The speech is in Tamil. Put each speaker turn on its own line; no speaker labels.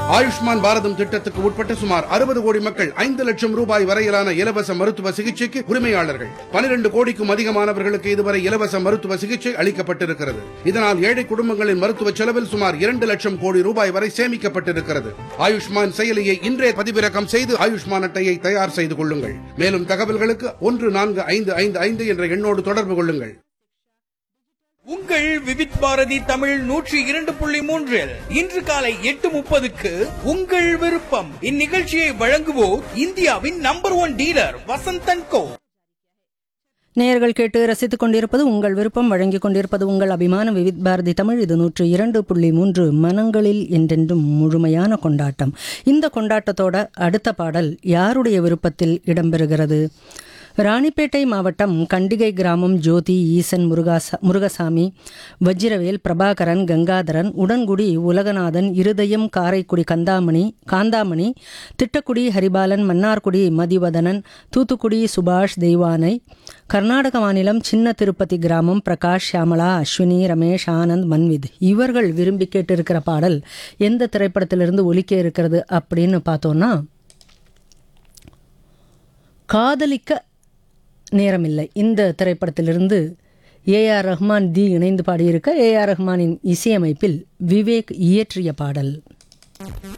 ஆயுஷ்மான் பாரதம் திட்டத்துக்கு உட்பட்ட சுமார் அறுபது கோடி மக்கள் ஐந்து லட்சம் ரூபாய் வரையிலான இலவச மருத்துவ சிகிச்சைக்கு உரிமையாளர்கள் பனிரெண்டு கோடிக்கும் அதிகமானவர்களுக்கு இதுவரை இலவச மருத்துவ சிகிச்சை அளிக்கப்பட்டிருக்கிறது இதனால் ஏழை குடும்பங்களின் மருத்துவ செலவில் சுமார் இரண்டு லட்சம் கோடி ரூபாய் வரை சேமிக்கப்பட்டிருக்கிறது ஆயுஷ்மான் செயலியை இன்றே பதிவிறக்கம் செய்து ஆயுஷ்மான் அட்டையை தயார் செய்து கொள்ளுங்கள் மேலும் தகவல்களுக்கு ஒன்று நான்கு ஐந்து ஐந்து ஐந்து என்ற எண்ணோடு தொடர்பு கொள்ளுங்கள்
உங்கள் விவித் பாரதி தமிழ் நூற்றி இரண்டு புள்ளி மூன்றில் இன்று காலை எட்டு முப்பதுக்கு உங்கள் விருப்பம் இந்நிகழ்ச்சியை வழங்குவோர் இந்தியாவின் number one dealer Vasanthan Co
நேயர்கள் கேட்டு ரசித்துக் கொண்டிருப்பது உங்கள் விருப்பம் வழங்கிக் கொண்டிருப்பது உங்கள் அபிமான விவித் பாரதி தமிழ் இது நூற்று இரண்டு புள்ளி மூன்று மனங்களில் என்றென்றும் முழுமையான கொண்டாட்டம் இந்த கொண்டாட்டத்தோட அடுத்த பாடல் யாருடைய விருப்பத்தில் இடம்பெறுகிறது ராணிப்பேட்டை மாவட்டம் கண்டிகை கிராமம் ஜோதி ஈசன் முருகாசா முருகசாமி வஜ்ரவேல் பிரபாகரன் கங்காதரன் உடன்குடி உலகநாதன் இருதயம் காரைக்குடி கந்தாமணி காந்தாமணி திட்டக்குடி ஹரிபாலன் மன்னார்குடி மதிவதனன் தூத்துக்குடி சுபாஷ் தெய்வானை கர்நாடக மாநிலம் சின்ன திருப்பதி கிராமம் பிரகாஷ் ஷியாமலா அஸ்வினி ரமேஷ் ஆனந்த் மன்வித் இவர்கள் விரும்பி கேட்டிருக்கிற பாடல் எந்த திரைப்படத்திலிருந்து ஒலிக்க இருக்கிறது அப்படின்னு பார்த்தோன்னா காதலிக்க நேரமில்லை இந்த திரைப்படத்திலிருந்து ஏஆர் ரஹ்மான் தி இணைந்து பாடியிருக்க ஏஆர் ரஹ்மானின் இசையமைப்பில் விவேக் இயற்றிய பாடல்